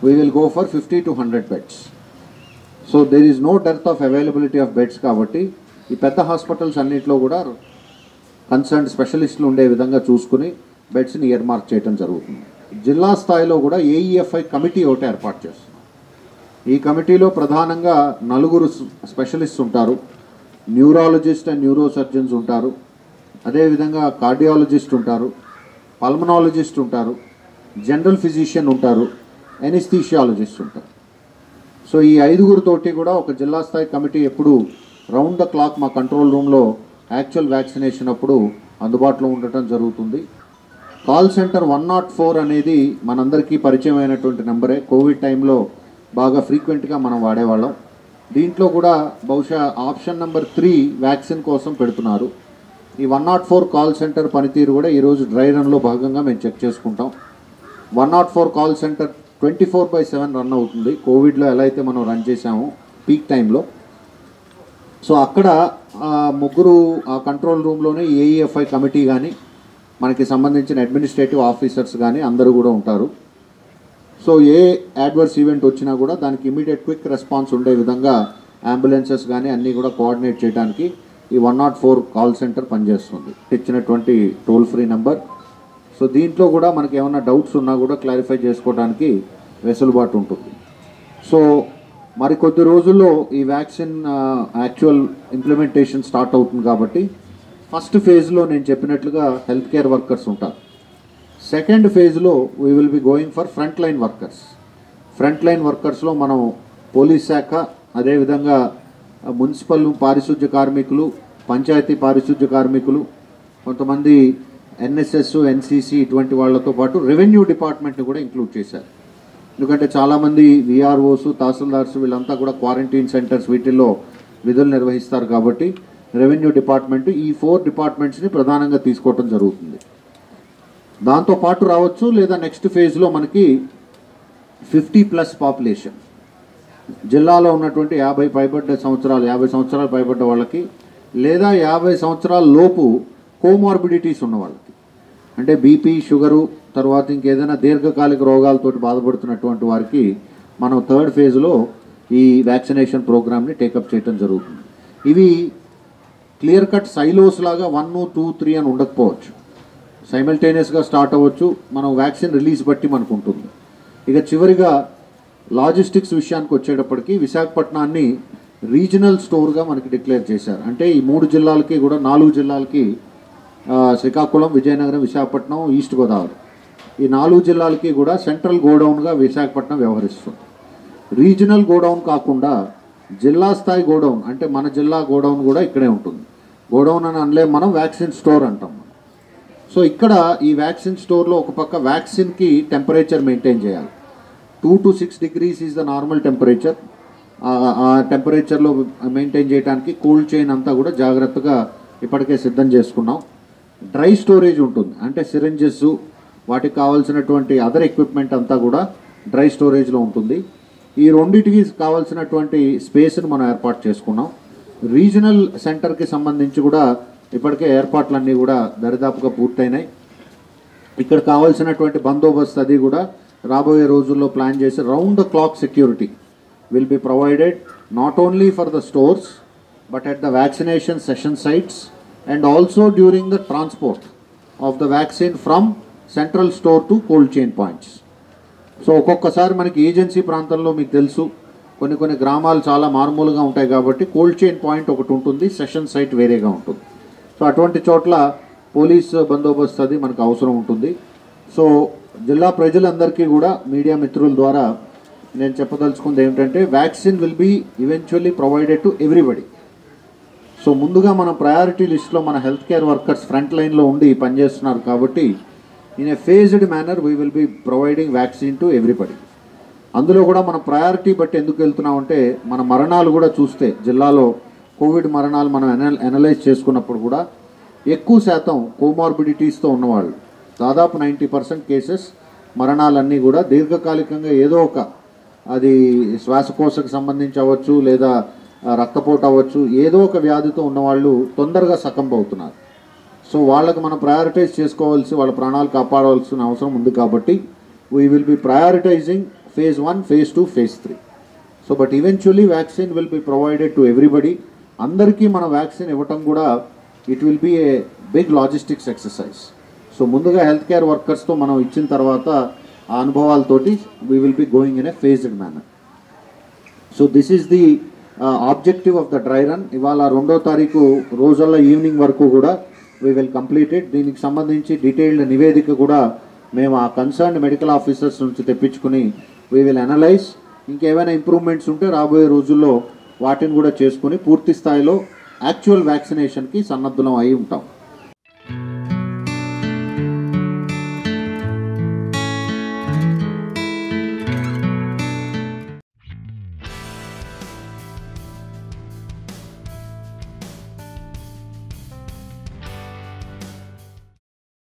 We will go for fifty to hundred beds so there is no dearth of availability of beds కాబట్టి ఈ పెద్ద hospitals అన్నింటిలో కూడా concern స్పెషలిస్టులు ఉండే విధంగా చూసుకుని బెడ్స్ని ఇయర్ మార్క్ చేయడం జరుగుతుంది జిల్లా స్థాయిలో కూడా ఏఈఎఫ్ఐ కమిటీ ఒకటి ఏర్పాటు చేస్తున్నాం ఈ కమిటీలో ప్రధానంగా నలుగురు స్పెషలిస్ట్ ఉంటారు న్యూరాలజిస్ట్ అండ్ న్యూరో సర్జన్స్ ఉంటారు అదేవిధంగా కార్డియాలజిస్ట్ ఉంటారు పల్మనాలజిస్ట్ ఉంటారు జనరల్ ఫిజిషియన్ ఉంటారు ఎనిస్థీషియాలజిస్ట్ ఉంటారు సో ఈ ఐదుగురితోటి కూడా ఒక జిల్లా స్థాయి కమిటీ ఎప్పుడు రౌండ్ ద క్లాక్ మా కంట్రోల్ రూమ్లో యాక్చువల్ వ్యాక్సినేషన్ అప్పుడు అందుబాటులో ఉండటం జరుగుతుంది call centre one nought four అనేది మనందరికీ పరిచయం అయినటువంటి నెంబరే కోవిడ్ టైంలో బాగా ఫ్రీక్వెంట్గా మనం వాడేవాళ్ళం దీంట్లో కూడా బహుశా ఆప్షన్ నెంబర్ త్రీ వ్యాక్సిన్ కోసం పెడుతున్నారు ఈ one nought four call centre పనితీరు కూడా ఈరోజు డ్రై రన్లో భాగంగా మేము చెక్ చేసుకుంటాం one nought four call centre twenty four by seven run అవుతుంది కోవిడ్లో ఎలా అయితే మనం రన్ చేసామో పీక్ టైంలో సో అక్కడ ఆ ముగ్గురు ఆ కంట్రోల్ రూమ్లోనే ఏఈఎఫ్ఐ కమిటీ కానీ మనకి సంబంధించిన అడ్మినిస్ట్రేటివ్ ఆఫీసర్స్ కానీ అందరూ కూడా ఉంటారు సో ఏ యాడ్వర్స్ ఈవెంట్ వచ్చినా కూడా దానికి ఇమీడియట్ క్విక్ రెస్పాన్స్ ఉండే విధంగా అంబులెన్సెస్ కానీ అన్నీ కూడా కోఆర్డినేట్ చేయడానికి ఈ one nought four call centre పనిచేస్తుంది ఇచ్చినటువంటి టోల్ ఫ్రీ నెంబర్ సో దీంట్లో కూడా మనకి ఏమైనా డౌట్స్ ఉన్నా కూడా క్లారిఫై చేసుకోవడానికి వెసులుబాటు ఉంటుంది సో మరి కొద్ది రోజుల్లో ఈ వ్యాక్సిన్ యాక్చువల్ ఇంప్లిమెంటేషన్ స్టార్ట్ అవుతుంది కాబట్టి ఫస్ట్ ఫేజ్లో నేను చెప్పినట్లుగా హెల్త్ కేర్ వర్కర్స్ ఉంటారు సెకండ్ ఫేజ్లో we will be going for front line workers front line వర్కర్స్లో మనం పోలీస్ శాఖ అదేవిధంగా మున్సిపల్ పారిశుద్ధ్య కార్మికులు పంచాయతీ పారిశుద్ధ్య కార్మికులు కొంతమంది ఎన్ఎస్ఎస్ ఎన్సిసి ఇటువంటి వాళ్ళతో పాటు రెవెన్యూ డిపార్ట్మెంట్ని కూడా ఇంక్లూడ్ చేశారు ఎందుకంటే చాలామంది విఆర్ఓస్ తహసీల్దార్స్ వీళ్ళంతా కూడా క్వారంటైన్ సెంటర్స్ వీటిల్లో విధులు నిర్వహిస్తారు కాబట్టి రెవెన్యూ డిపార్ట్మెంట్ ఈ ఫోర్ డిపార్ట్మెంట్స్ని ప్రధానంగా తీసుకోవటం జరుగుతుంది దాంతో పాటు రావచ్చు లేదా నెక్స్ట్ ఫేజ్లో మనకి ఫిఫ్టీ ప్లస్ పాపులేషన్ జిల్లాలో ఉన్నటువంటి యాభై పైబడ్డ సంవత్సరాలు యాభై సంవత్సరాలు పైబడ్డ వాళ్ళకి లేదా యాభై సంవత్సరాల లోపు కోమార్బిడిటీస్ ఉన్న వాళ్ళకి అంటే బీపీ షుగరు తర్వాత ఇంకేదైనా దీర్ఘకాలిక రోగాలతోటి బాధపడుతున్నటువంటి వారికి మనం థర్డ్ ఫేజ్లో ఈ వ్యాక్సినేషన్ ప్రోగ్రామ్ని టేకప్ చేయడం జరుగుతుంది ఇవి క్లియర్ కట్ సైలోస్ లాగా వన్ టూ త్రీ అని ఉండకపోవచ్చు సైమల్టేనియస్గా స్టార్ట్ అవ్వచ్చు మనం వ్యాక్సిన్ రిలీజ్ బట్టి మనకు ఉంటుంది ఇక చివరిగా లాజిస్టిక్స్ విషయానికి వచ్చేటప్పటికి విశాఖపట్నాన్ని రీజనల్ స్టోర్గా మనకి డిక్లేర్ చేశారు అంటే ఈ మూడు జిల్లాలకి కూడా నాలుగు జిల్లాలకి ఆ, శ్రీకాకుళం విజయనగరం విశాఖపట్నం ఈస్ట్ గోదావరి ఈ నాలుగు జిల్లాలకి కూడా సెంట్రల్ గోడౌన్గా విశాఖపట్నం వ్యవహరిస్తుంది రీజనల్ గోడౌన్ కాకుండా జిల్లా స్థాయి గోడౌన్ అంటే మన జిల్లా గోడౌన్ కూడా ఇక్కడే ఉంటుంది గోడౌన్ అని అనలే మనం వ్యాక్సిన్ స్టోర్ అంటాం మనం సో ఇక్కడ ఈ వ్యాక్సిన్ స్టోర్లో ఒక పక్క వ్యాక్సిన్కి టెంపరేచర్ మెయింటైన్ చేయాలి two to six degrees is the normal temperature ఆ టెంపరేచర్లో మెయింటైన్ చేయడానికి కోల్డ్ చైన్ అంతా కూడా జాగ్రత్తగా ఇప్పటికే సిద్ధం చేసుకున్నాం డ్రై స్టోరేజ్ ఉంటుంది అంటే సిరంజెస్ వాటికి కావాల్సినటువంటి అదర్ ఎక్విప్మెంట్ అంతా కూడా డ్రై స్టోరేజ్లో ఉంటుంది ఈ రెండింటికి కావాల్సినటువంటి స్పేస్ని మనం ఏర్పాటు చేసుకున్నాం రీజనల్ సెంటర్కి సంబంధించి కూడా ఇప్పటికే ఏర్పాట్లన్నీ కూడా దరిదాపుగా పూర్తయినాయి ఇక్కడ కావాల్సినటువంటి బందోబస్తు అది కూడా రాబోయే రోజుల్లో ప్లాన్ చేసి round the clock security will be provided not only for the stores but at the vaccination session sites and also during the transport of the vaccine from central store to cold chain points so ఒక్కొక్కసారి మనకి agency ప్రాంతంలో మీకు తెలుసు కొన్ని కొన్ని గ్రామాలు చాలా మారుమూలుగా ఉంటాయి కాబట్టి కోల్డ్ చైన్ పాయింట్ ఒకటి ఉంటుంది సెషన్ సైట్ వేరేగా ఉంటుంది సో అటువంటి చోట్ల పోలీస్ బందోబస్తు అది మనకు అవసరం ఉంటుంది సో జిల్లా ప్రజలందరికీ కూడా మీడియా మిత్రుల ద్వారా నేను చెప్పదలుచుకుంది ఏమిటంటే vaccine will be eventually provided to everybody so ముందుగా మన ప్రయారిటీ లిస్ట్లో మన హెల్త్ కేర్ వర్కర్స్ ఫ్రంట్ లైన్లో ఉండి పనిచేస్తున్నారు కాబట్టి in a phased manner we will be providing vaccine to everybody అందులో కూడా మన ప్రయారిటీ బట్టి ఎందుకు వెళ్తున్నామంటే మన మరణాలు కూడా చూస్తే జిల్లాలో కోవిడ్ మరణాలు మనం ఎనల్ అనలైజ్ చేసుకున్నప్పుడు కూడా ఎక్కువ శాతం కోమార్బిడిటీస్తో ఉన్నవాళ్ళు దాదాపు నైంటీ పర్సెంట్ కేసెస్ మరణాలన్నీ కూడా దీర్ఘకాలికంగా ఏదో ఒక అది శ్వాసకోశకు సంబంధించి అవ్వచ్చు లేదా ఆ, రక్తపోటు అవ్వచ్చు ఏదో ఒక వ్యాధితో ఉన్నవాళ్ళు తొందరగా సకంబ్ అవుతున్నారు సో వాళ్ళకి మనం ప్రయారిటైజ్ చేసుకోవాల్సి వాళ్ళ ప్రాణాలు కాపాడవలసిన అవసరం ఉంది కాబట్టి we will be prioritising phase 1, phase 2, phase 3. So but eventually vaccine will be provided to everybody అందరికీ మన వ్యాక్సిన్ ఇవ్వటం కూడా it will be a big logistics exercise so ముందుగా హెల్త్ కేర్ వర్కర్స్తో మనం ఇచ్చిన తర్వాత ఆ అనుభవాలతోటి we will be going in a phased manner so this is the objective of the dry run ఇవాళ రెండో తారీఖు రోజుల్లో ఈవినింగ్ వరకు కూడా వీ విల్ కంప్లీటెడ్ దీనికి సంబంధించి డీటెయిల్డ్ నివేదిక కూడా మేము ఆ కన్సర్న్ మెడికల్ ఆఫీసర్స్ నుంచి తెప్పించుకుని వీ విల్ అనలైజ్ ఇంకేమైనా ఇంప్రూవ్మెంట్స్ ఉంటే రాబోయే రోజుల్లో వాటిని కూడా చేసుకుని పూర్తి స్థాయిలో యాక్చువల్ వ్యాక్సినేషన్కి సన్నద్ధం అయి ఉంటాం